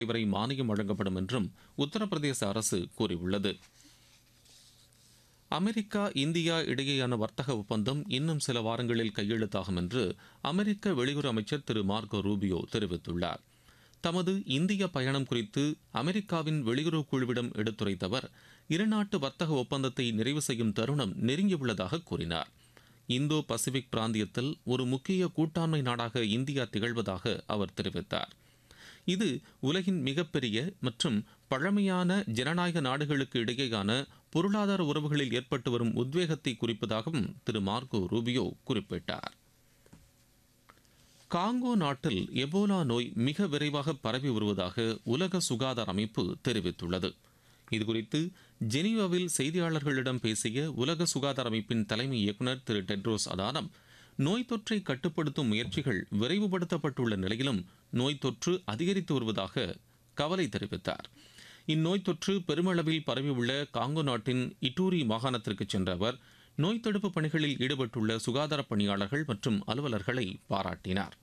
வரை மானியம் வழங்கப்படும் என்றும் உத்தரப்பிரதேச அரசு கூறியுள்ளது அமெரிக்கா இந்தியா இடையேயான வர்த்தக ஒப்பந்தம் இன்னும் சில வாரங்களில் கையெழுத்தாகும் என்று அமெரிக்க வெளியுறவு அமைச்சர் திரு மார்கோ ரூபியோ தெரிவித்துள்ளார் தமது இந்திய பயணம் குறித்து அமெரிக்காவின் வெளியுறவு குழுவிடம் எடுத்துரைத்தவர் இருநாட்டு வர்த்தக ஒப்பந்தத்தை நிறைவு செய்யும் தருணம் நெருங்கியுள்ளதாக கூறினார் இந்தோ பசிபிக் பிராந்தியத்தில் ஒரு முக்கிய கூட்டாண்மை நாடாக இந்தியா திகழ்வதாக அவர் தெரிவித்தார் இது உலகின் மிகப்பெரிய மற்றும் பழமையான ஜனநாயக நாடுகளுக்கு இடையேயான பொருளாதார உறவுகளில் ஏற்பட்டு வரும் உத்வேகத்தை குறிப்பதாகவும் திரு மார்கோ ரூபியோ குறிப்பிட்டார் காங்கோ நாட்டில் எபோலா நோய் மிக விரைவாக பரவி வருவதாக உலக சுகாதார அமைப்பு தெரிவித்துள்ளது இதுகுறித்து ஜெனீவாவில் செய்தியாளர்களிடம் பேசிய உலக சுகாதார அமைப்பின் தலைமை இயக்குநர் திரு டெட்ரோஸ் அதானம் நோய் தொற்றை கட்டுப்படுத்தும் முயற்சிகள் விரைவுபடுத்தப்பட்டுள்ள நிலையிலும் நோய் தொற்று அதிகரித்து வருவதாக கவலை தெரிவித்தார் இந்நோய் தொற்று பெருமளவில் பரவியுள்ள காங்கோ நாட்டின் இட்டூரி மாகாணத்திற்கு சென்ற அவர் நோய் தடுப்பு பணிகளில் ஈடுபட்டுள்ள சுகாதார பணியாளர்கள் மற்றும் அலுவலர்களை பாராட்டினார்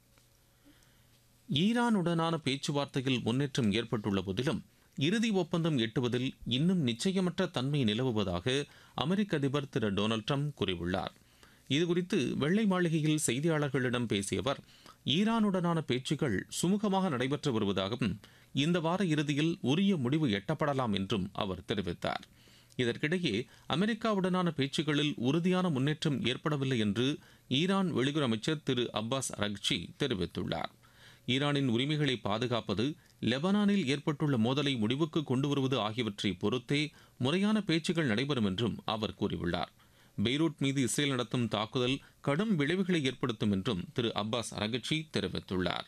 ஈரானுடனான பேச்சுவார்த்தையில் முன்னேற்றம் ஏற்பட்டுள்ள போதிலும் இறுதி ஒப்பந்தம் எட்டுவதில் இன்னும் நிச்சயமற்ற தன்மை நிலவுவதாக அமெரிக்க அதிபர் திரு டொனால்டு ட்ரம்ப் கூறியுள்ளார் இதுகுறித்து வெள்ளை மாளிகையில் செய்தியாளர்களிடம் பேசிய அவர் ஈரானுடனான பேச்சுக்கள் சுமூகமாக நடைபெற்று வருவதாகவும் இந்த வார இறுதியில் உரிய முடிவு எட்டப்படலாம் என்றும் அவர் தெரிவித்தார் இதற்கிடையே அமெரிக்காவுடனான பேச்சுக்களில் உறுதியான முன்னேற்றம் ஏற்படவில்லை என்று ஈரான் வெளியுறவு அமைச்சர் திரு அப்பாஸ் அரக்சி தெரிவித்துள்ளார் ஈரானின் உரிமைகளை பாதுகாப்பது லெபனானில் ஏற்பட்டுள்ள மோதலை முடிவுக்கு கொண்டு வருவது ஆகியவற்றை பொறுத்தே முறையான பேச்சுக்கள் நடைபெறும் என்றும் அவர் கூறியுள்ளார் பெய்ரூட் மீது இஸ்ரேல் நடத்தும் தாக்குதல் கடும் விளைவுகளை ஏற்படுத்தும் என்றும் திரு அப்பாஸ் அரகச்சி தெரிவித்துள்ளார்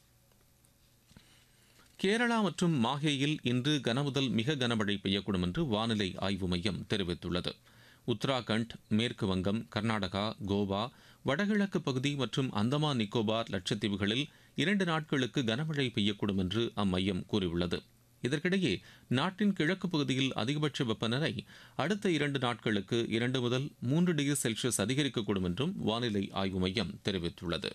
கேரளா மற்றும் மாஹேயில் இன்று கனமுதல் மிக கனமழை பெய்யக்கூடும் என்று வானிலை ஆய்வு மையம் தெரிவித்துள்ளது உத்தராகண்ட் மேற்கு வங்கம் கர்நாடகா கோவா வடகிழக்கு பகுதி மற்றும் அந்தமான் நிக்கோபார் லட்சத்தீவுகளில் இரண்டு நாட்களுக்கு கனமழை பெய்யக்கூடும் என்று அம்மையம் கூறியுள்ளது இதற்கிடையே நாட்டின் கிழக்கு பகுதியில் அதிகபட்ச வெப்பநிலை அடுத்த இரண்டு நாட்களுக்கு இரண்டு முதல் மூன்று டிகிரி செல்சியஸ் அதிகரிக்கக்கூடும் என்றும் வானிலை ஆய்வு மையம் தெரிவித்துள்ளது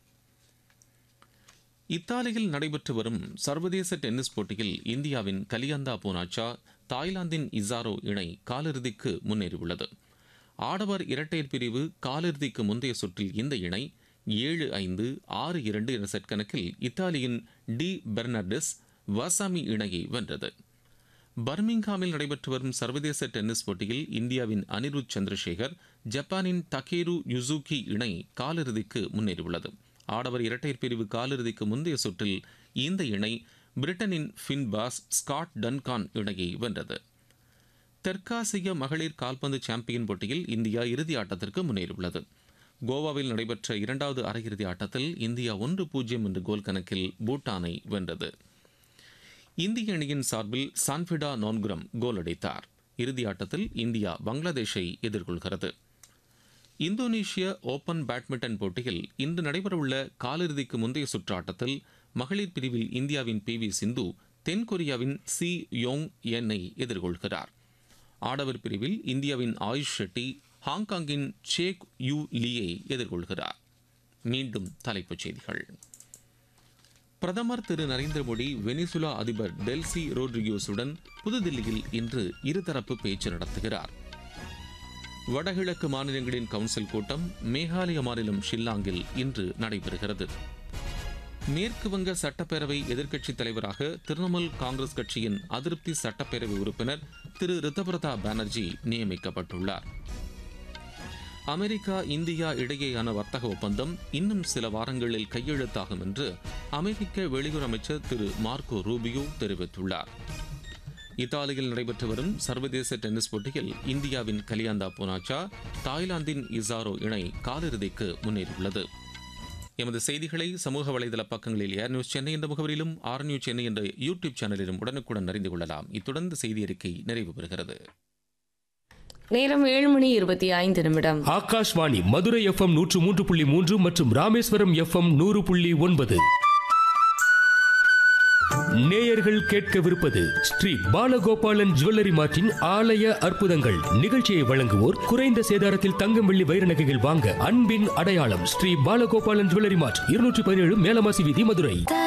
இத்தாலியில் நடைபெற்று வரும் சர்வதேச டென்னிஸ் போட்டியில் இந்தியாவின் கலியந்தா பூனாச்சா தாய்லாந்தின் இசாரோ இணை காலிறுதிக்கு முன்னேறியுள்ளது ஆடவர் இரட்டையர் பிரிவு காலிறுதிக்கு முந்தைய சுற்றில் இந்த இணை ஏழு ஐந்து ஆறு இரண்டு என்ற செட் கணக்கில் இத்தாலியின் டி பெர்னார்டஸ் வாசாமி இணையை வென்றது பர்மிங்ஹாமில் நடைபெற்று வரும் சர்வதேச டென்னிஸ் போட்டியில் இந்தியாவின் அனிருத் சந்திரசேகர் ஜப்பானின் டகேரு யுசுகி இணை காலிறுதிக்கு முன்னேறியுள்ளது ஆடவர் இரட்டையர் பிரிவு காலிறுதிக்கு முந்தைய சுற்றில் இந்த இணை பிரிட்டனின் ஃபின்பாஸ் ஸ்காட் டன்கான் இணையை வென்றது தெற்காசிய மகளிர் கால்பந்து சாம்பியன் போட்டியில் இந்தியா இறுதி ஆட்டத்திற்கு முன்னேறியுள்ளது கோவாவில் நடைபெற்ற இரண்டாவது அரையிறுதி ஆட்டத்தில் இந்தியா ஒன்று பூஜ்ஜியம் என்ற கோல் கணக்கில் பூட்டானை வென்றது இந்திய அணியின் சார்பில் சான்ஃபிடா நோன்குரம் கோல் அடித்தார் இறுதி ஆட்டத்தில் இந்தியா பங்களாதேஷை எதிர்கொள்கிறது இந்தோனேஷிய ஓபன் பேட்மிண்டன் போட்டியில் இன்று நடைபெறவுள்ள காலிறுதிக்கு முந்தைய சுற்று ஆட்டத்தில் மகளிர் பிரிவில் இந்தியாவின் பி வி சிந்து தென்கொரியாவின் சி யோங் என்னை எதிர்கொள்கிறார் ஆடவர் பிரிவில் இந்தியாவின் ஆயுஷ் ஷெட்டி ஹாங்காங்கின் சேக் யூ லீயை எதிர்கொள்கிறார் மீண்டும் தலைப்புச் செய்திகள் பிரதமர் திரு நரேந்திர மோடி வெனிசுலா அதிபர் டெல்சி ரோட்ரிகோஸுடன் புதுதில்லியில் இன்று இருதரப்பு பேச்சு நடத்துகிறார் வடகிழக்கு மாநிலங்களின் கவுன்சில் கூட்டம் மேகாலய மாநிலம் ஷில்லாங்கில் இன்று நடைபெறுகிறது மேற்கு வங்க சட்டப்பேரவை எதிர்க்கட்சித் தலைவராக திரிணாமுல் காங்கிரஸ் கட்சியின் அதிருப்தி சட்டப்பேரவை உறுப்பினர் திரு ரித்தபிரதா பானர்ஜி நியமிக்கப்பட்டுள்ளார் அமெரிக்கா இந்தியா இடையேயான வர்த்தக ஒப்பந்தம் இன்னும் சில வாரங்களில் கையெழுத்தாகும் என்று அமெரிக்க வெளியுறவு அமைச்சர் திரு மார்க்கோ ரூபியோ தெரிவித்துள்ளார் இத்தாலியில் நடைபெற்று வரும் சர்வதேச டென்னிஸ் போட்டியில் இந்தியாவின் கலியாந்தா பூனாச்சா தாய்லாந்தின் இசாரோ இணை காலிறுதிக்கு முன்னேறியுள்ளது எமது செய்திகளை சமூக வலைதள பக்கங்களில் ஏர் நியூஸ் சென்னை என்ற முகவரியிலும் ஆர் நியூஸ் சென்னை என்ற யூடியூப் சேனலிலும் உடனுக்குடன் அறிந்து கொள்ளலாம் இத்துடன் இந்த செய்தி அறிக்கை நிறைவு பெறுகிறது நேரம் ஏழு மணி இருபத்தி ஐந்து நிமிடம் ஆகாஷ்வாணி மதுரை எஃப்எம் நூற்று மூன்று புள்ளி மூன்று மற்றும் ராமேஸ்வரம் எஃப்எம் நூறு புள்ளி ஒன்பது நேயர்கள் கேட்கவிருப்பது ஸ்ரீ பாலகோபாலன் ஜுவல்லரி மார்ட்டின் ஆலய அற்புதங்கள் நிகழ்ச்சியை வழங்குவோர் குறைந்த சேதாரத்தில் தங்கம் வெள்ளி வைர நகைகள் வாங்க அன்பின் அடையாளம் ஸ்ரீ பாலகோபாலன் ஜுவல்லரி மார்ட் இருநூற்றி பதினேழு மேலமாசி வீதி மதுரை த